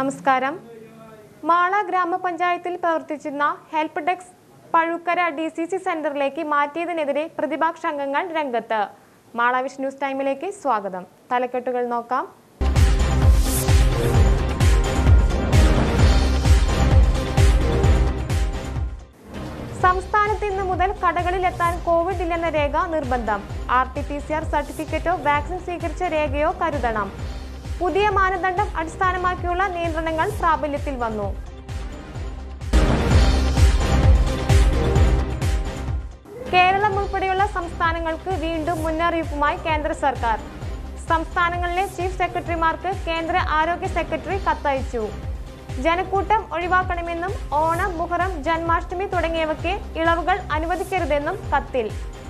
നമസ്കാരം മാള ഗ്രാമപഞ്ചായത്തിൽ പ്രവർത്തിച്ചിരുന്ന help desk Pazhukkara D C C സെന്ററിലേക്ക് മാറ്റിയതിനെതിരെ പ്രതിപക്ഷ അംഗങ്ങൾ രംഗത്ത് മാള വിഷ് ന്യൂസ് ടൈമിലേക്ക് സ്വാഗതം തലക്കെട്ടുകൾ നോക്കാം സംസ്ഥാനത്ത് ഇന്ന് മുതൽ കടകളിലെത്താൻ കോവിഡ് ഇല്ലെന്ന രേഖ നിർബന്ധം R T P C R സർട്ടിഫിക്കറ്റോ വാക്സിൻ സ്വീകരിച്ച രേഖയോ കരുതണം പുതിയ മാനദണ്ഡം അടിസ്ഥാനമാക്കിയുള്ള നിയന്ത്രണങ്ങൾ പ്രാബല്യത്തിൽ വന്നു കേരളം ഉൾപ്പെടെയുള്ള സംസ്ഥാനങ്ങൾക്ക് വീണ്ടും മുന്നറിയിപ്പുമായി കേന്ദ്ര സർക്കാർ സംസ്ഥാനങ്ങളിലെ ചീഫ് സെക്രട്ടറിമാർക്ക് കേന്ദ്ര ആരോഗ്യ സെക്രട്ടറി കത്തയച്ചു ജനക്കൂട്ടം ഒഴിവാക്കണമെന്നും ഓണം മുഹറം ജന്മാഷ്ടമി തുടങ്ങിയവയ്ക്ക് ഇളവുകൾ അനുവദിക്കരുതെന്നും കത്തിൽ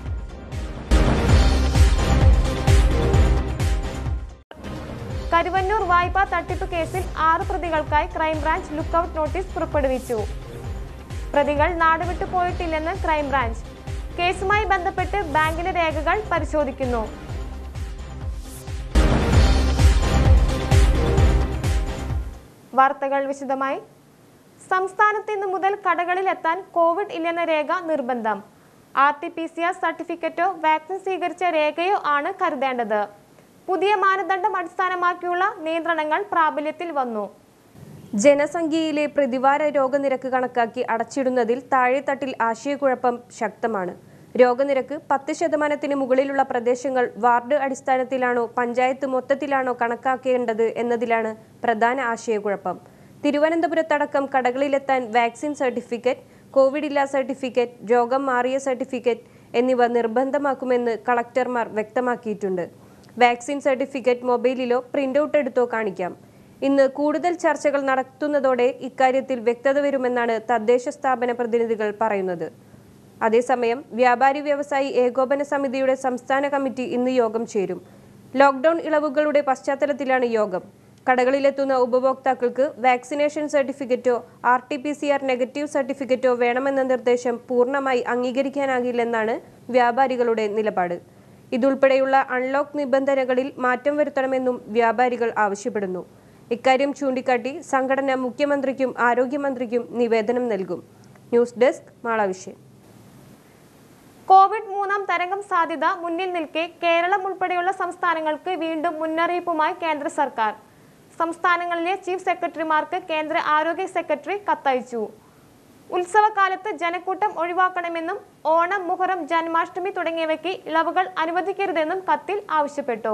കരുവന്നൂർ വായ്പാ തട്ടിപ്പ് കേസിൽ ആറ് പ്രതികൾക്കായി ക്രൈംബ്രാഞ്ച് ലുക്കൌട്ട് നോട്ടീസ് പുറപ്പെടുവിച്ചു പ്രതികൾ നാടുവിട്ടു പോയിട്ടില്ലെന്ന് ക്രൈംബ്രാഞ്ച് കേസുമായി ബന്ധപ്പെട്ട് ബാങ്കിലെ രേഖകൾ പരിശോധിക്കുന്നു വാർത്തകൾ വിശദമായി സംസ്ഥാനത്ത് ഇന്നു മുതൽ കടകളിൽ എത്താൻ കോവിഡ് ഇല്ലെന്ന രേഖ നിർബന്ധം R T P C R സർട്ടിഫിക്കറ്റോ വാക്സിൻ സ്വീകരിച്ച രേഖയോ ആണ് കരുതേണ്ടത് പുതിയ മാനദണ്ഡം അടിസ്ഥാനമാക്കിയുള്ള നിയന്ത്രണങ്ങൾ പ്രാബല്യത്തിൽ വന്നു ജനസംഖ്യയിലെ പ്രതിവാര രോഗനിരക്ക് കണക്കാക്കി അടച്ചിടുന്നതിൽ താഴെത്തട്ടിൽ ആശയക്കുഴപ്പം ശക്തമാണ് രോഗനിരക്ക് പത്ത് ശതമാനത്തിന് മുകളിലുള്ള പ്രദേശങ്ങൾ വാർഡ് അടിസ്ഥാനത്തിലാണോ പഞ്ചായത്ത് മൊത്തത്തിലാണോ കണക്കാക്കേണ്ടത് എന്നതിലാണ് പ്രധാന ആശയക്കുഴപ്പം തിരുവനന്തപുരത്തടക്കം കടകളിലെത്താൻ വാക്സിൻ സർട്ടിഫിക്കറ്റ് കോവിഡ് ഇല്ലാ സർട്ടിഫിക്കറ്റ് രോഗം മാറിയ സർട്ടിഫിക്കറ്റ് എന്നിവ നിർബന്ധമാക്കുമെന്ന് കളക്ടർമാർ വ്യക്തമാക്കിയിട്ടുണ്ട് വാക്സിൻ സർട്ടിഫിക്കറ്റ് മൊബൈലിലോ പ്രിന്റ് ഔട്ട് എടുത്തോ കാണിക്കാം ഇന്ന് കൂടുതൽ ചർച്ചകൾ നടത്തുന്നതോടെ ഇക്കാര്യത്തിൽ വ്യക്തത വരുമെന്നാണ് തദ്ദേശ സ്ഥാപന പ്രതിനിധികൾ പറയുന്നത് അതേസമയം വ്യാപാരി വ്യവസായി ഏകോപന സമിതിയുടെ സംസ്ഥാന കമ്മിറ്റി ഇന്ന് യോഗം ചേരും ലോക്ഡൌൺ ഇളവുകളുടെ പശ്ചാത്തലത്തിലാണ് യോഗം കടകളിലെത്തുന്ന ഉപഭോക്താക്കൾക്ക് വാക്സിനേഷൻ സർട്ടിഫിക്കറ്റോ R T P C R negative സർട്ടിഫിക്കറ്റോ വേണമെന്ന നിർദ്ദേശം പൂർണ്ണമായി അംഗീകരിക്കാനാകില്ലെന്നാണ് വ്യാപാരികളുടെ നിലപാട് ഇതുൾപ്പെടെയുള്ള അൺലോക്ക് നിബന്ധനകളിൽ മാറ്റം വരുത്തണമെന്നും വ്യാപാരികൾ ആവശ്യപ്പെടുന്നു ഇക്കാര്യം ചൂണ്ടിക്കാട്ടി സംഘടന മുഖ്യമന്ത്രിക്കും ആരോഗ്യമന്ത്രിക്കും നിവേദനം നൽകും ന്യൂസ് ഡെസ്ക് മാളാവിഷ്യൻ കോവിഡ് മൂന്നാം തരംഗം സാധ്യത മുന്നിൽ നിൽക്കെ കേരളം ഉൾപ്പെടെയുള്ള സംസ്ഥാനങ്ങൾക്ക് വീണ്ടും മുന്നറിയിപ്പുമായി കേന്ദ്ര സർക്കാർ സംസ്ഥാനങ്ങളിലെ ചീഫ് സെക്രട്ടറിമാർക്ക് കേന്ദ്ര ആരോഗ്യ സെക്രട്ടറി കത്തയച്ചു ഉത്സവകാലത്ത് ജനക്കൂട്ടം ഒഴിവാക്കണമെന്നും ഓണം മുഹറം ജന്മാഷ്ടമി തുടങ്ങിയവയ്ക്ക് ഇളവുകൾ അനുവദിക്കരുതെന്നും കത്തിൽ ആവശ്യപ്പെട്ടു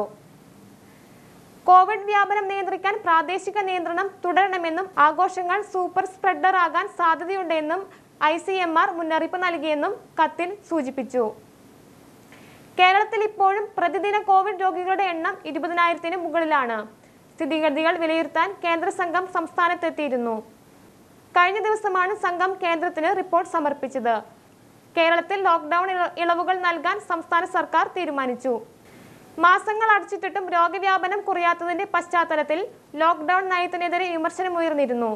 കോവിഡ് വ്യാപനം നിയന്ത്രിക്കാൻ പ്രാദേശിക നിയന്ത്രണം തുടരണമെന്നും ആഘോഷങ്ങൾ സൂപ്പർ സ്പ്രെഡർ ആകാൻ സാധ്യതയുണ്ടെന്നും ഐ സി എം ആർ മുന്നറിയിപ്പ് നൽകിയെന്നും കത്തിൽ സൂചിപ്പിച്ചു കേരളത്തിൽ ഇപ്പോഴും പ്രതിദിന കോവിഡ് രോഗികളുടെ എണ്ണം ഇരുപതിനായിരത്തിന് മുകളിലാണ് സ്ഥിതിഗതികൾ വിലയിരുത്താൻ കേന്ദ്ര സംഘം സംസ്ഥാനത്തെത്തിയിരുന്നു കഴിഞ്ഞ ദിവസമാണ് സംഘം കേന്ദ്രത്തിന് റിപ്പോർട്ട് സമർപ്പിച്ചത് കേരളത്തിൽ ലോക്ക്ഡൌൺ ഇള- ഇളവുകൾ നൽകാൻ സംസ്ഥാന സർക്കാർ തീരുമാനിച്ചു മാസങ്ങൾ അടച്ചിട്ടിട്ടും രോഗവ്യാപനം കുറയാത്തതിന്റെ പശ്ചാത്തലത്തിൽ ലോക്ക്ഡൌൺ നയത്തിനെതിരെ വിമർശനമുയർന്നിരുന്നു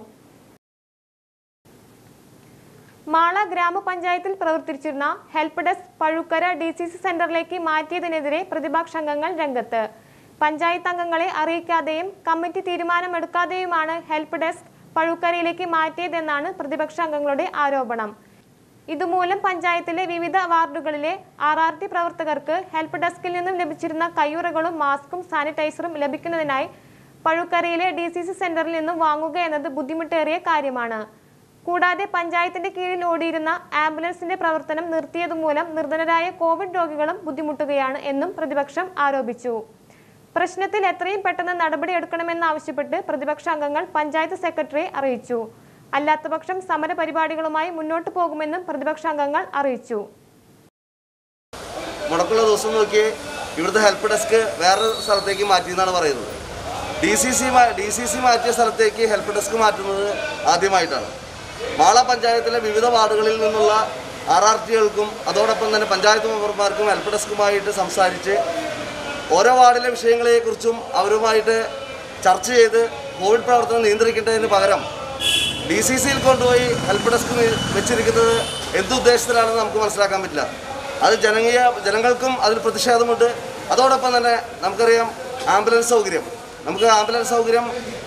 മാള ഗ്രാമപഞ്ചായത്തിൽ പ്രവർത്തിച്ചിരുന്ന help desk Pazhukkara D C C സെന്ററിലേക്ക് മാറ്റിയതിനെതിരെ പ്രതിപക്ഷാംഗങ്ങൾ രംഗത്ത് പഞ്ചായത്ത് അംഗങ്ങളെ അറിയിക്കാതെയും കമ്മിറ്റി തീരുമാനമെടുക്കാതെയുമാണ് ഹെൽപ്പ് ഡെസ്ക് പഴുക്കരയിലേക്ക് മാറ്റിയതെന്നാണ് പ്രതിപക്ഷാംഗങ്ങളുടെ ആരോപണം ഇതുമൂലം പഞ്ചായത്തിലെ വിവിധ വാർഡുകളിലെ ആർ ആർ ടി പ്രവർത്തകർക്ക് ഹെൽപ്പ് ഡെസ്കിൽ നിന്നും ലഭിച്ചിരുന്ന കയ്യുറകളും മാസ്കും സാനിറ്റൈസറും ലഭിക്കുന്നതിനായി പഴുക്കരയിലെ ഡി സി സി സെന്ററിൽ നിന്നും വാങ്ങുക എന്നത് ബുദ്ധിമുട്ടേറിയ കാര്യമാണ് കൂടാതെ പഞ്ചായത്തിന്റെ കീഴിൽ ഓടിയിരുന്ന ആംബുലൻസിന്റെ പ്രവർത്തനം നിർത്തിയതുമൂലം നിർധനരായ കോവിഡ് രോഗികളും ബുദ്ധിമുട്ടുകയാണ് എന്നും പ്രതിപക്ഷം ആരോപിച്ചു പ്രശ്നത്തിൽ എത്രയും പെട്ടെന്ന് നടപടിയെടുക്കണമെന്നാവശ്യപ്പെട്ട് പ്രതിപക്ഷ അംഗങ്ങൾ പഞ്ചായത്ത് സെക്രട്ടറിയെ അറിയിച്ചു അല്ലാത്തപക്ഷം സമര പരിപാടികളുമായി മുന്നോട്ടു പോകുമെന്നും പ്രതിപക്ഷ അംഗങ്ങൾ അറിയിച്ചു മുടക്കുള്ള ദിവസം നോക്കി ഇവിടുത്തെ ഹെൽപ്പ് ഡെസ്ക് വേറെ സ്ഥലത്തേക്ക് മാറ്റി എന്നാണ് പറയുന്നത് D C C D C C മാറ്റിയ സ്ഥലത്തേക്ക് ഹെൽപ്പ് ഡെസ്ക് മാറ്റുന്നത് ആദ്യമായിട്ടാണ് മാള പഞ്ചായത്തിലെ വിവിധ വാർഡുകളിൽ നിന്നുള്ള ആർ ആർ ടികൾക്കും അതോടൊപ്പം തന്നെ പഞ്ചായത്ത് മെമ്പർമാർക്കും ഹെൽപ്പ് ഡെസ്കുമായിട്ട് സംസാരിച്ച് ഓരോ വാർഡിലെ വിഷയങ്ങളെക്കുറിച്ചും അവരുമായിട്ട് ചർച്ച ചെയ്ത് കോവിഡ് പ്രവർത്തനം നിയന്ത്രിക്കേണ്ടതിന് പകരം ഡി സി സിയിൽ കൊണ്ടുപോയി ഹെൽപ്പ് ഡെസ്ക് നി- വെച്ചിരിക്കുന്നത് എന്തുദ്ദേശത്തിലാണെന്ന് നമുക്ക് മനസ്സിലാക്കാൻ പറ്റില്ല അത് ജനകീയ ജനങ്ങൾക്കും അതിൽ പ്രതിഷേധമുണ്ട് അതോടൊപ്പം തന്നെ നമുക്കറിയാം ആംബുലൻസ് സൗകര്യം നമുക്ക് ആംബുലൻസ് സൗകര്യം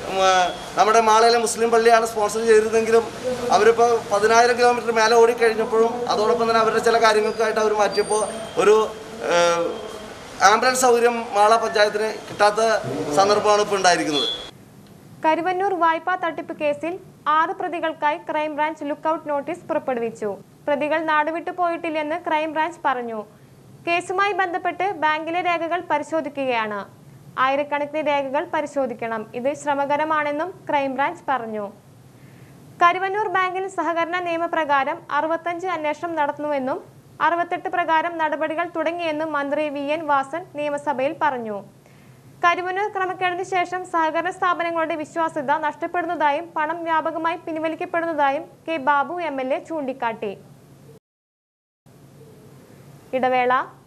ഉം, ആ, നമ്മുടെ മാളയിലെ മുസ്ലിം പള്ളിയാണ് സ്പോൺസർ ചെയ്തിരുന്നെങ്കിലും അവരിപ്പോൾ പതിനായിരം കിലോമീറ്റർ മേലെ ഓടിക്കഴിഞ്ഞപ്പോഴും അതോടൊപ്പം തന്നെ അവരുടെ ചില കാര്യങ്ങൾക്കായിട്ട് അവർ മാറ്റിയപ്പോൾ ഒരു ഏഹ്, ആംബുലൻസ് സൗകര്യം മാള പഞ്ചായത്തിന് കിട്ടാത്ത സന്ദർഭമാണ് ഇപ്പോൾ ഉണ്ടായിരിക്കുന്നത് കരുവന്നൂർ വായ്പാ തട്ടിപ്പ് കേസിൽ ആറ് പ്രതികൾക്കായി ക്രൈംബ്രാഞ്ച് ലുക്കൌട്ട് നോട്ടീസ് പുറപ്പെടുവിച്ചു പ്രതികൾ നാടുവിട്ടു പോയിട്ടില്ലെന്ന് ക്രൈംബ്രാഞ്ച് പറഞ്ഞു കേസുമായി ബന്ധപ്പെട്ട് ബാങ്കിലെ രേഖകൾ പരിശോധിക്കുകയാണ് ആയിരക്കണക്കിന് രേഖകൾ പരിശോധിക്കണം ഇത് ശ്രമകരമാണെന്നും ക്രൈംബ്രാഞ്ച് പറഞ്ഞു കരുവന്നൂർ ബാങ്കിൽ സഹകരണ നിയമപ്രകാരം അറുപത്തഞ്ച് അന്വേഷണം നടത്തുന്നുവെന്നും അറുപത്തെട്ട് പ്രകാരം നടപടികൾ തുടങ്ങിയെന്നും മന്ത്രി വി എൻ വാസൻ നിയമസഭയിൽ പറഞ്ഞു കരുവന്നൂർ ക്രമക്കേടിന് ശേഷം സഹകരണ സ്ഥാപനങ്ങളുടെ വിശ്വാസ്യത നഷ്ടപ്പെടുന്നതായും പണം വ്യാപകമായി പിൻവലിക്കപ്പെടുന്നതായും K Babu M L A ചൂണ്ടിക്കാട്ടി ഇടവേള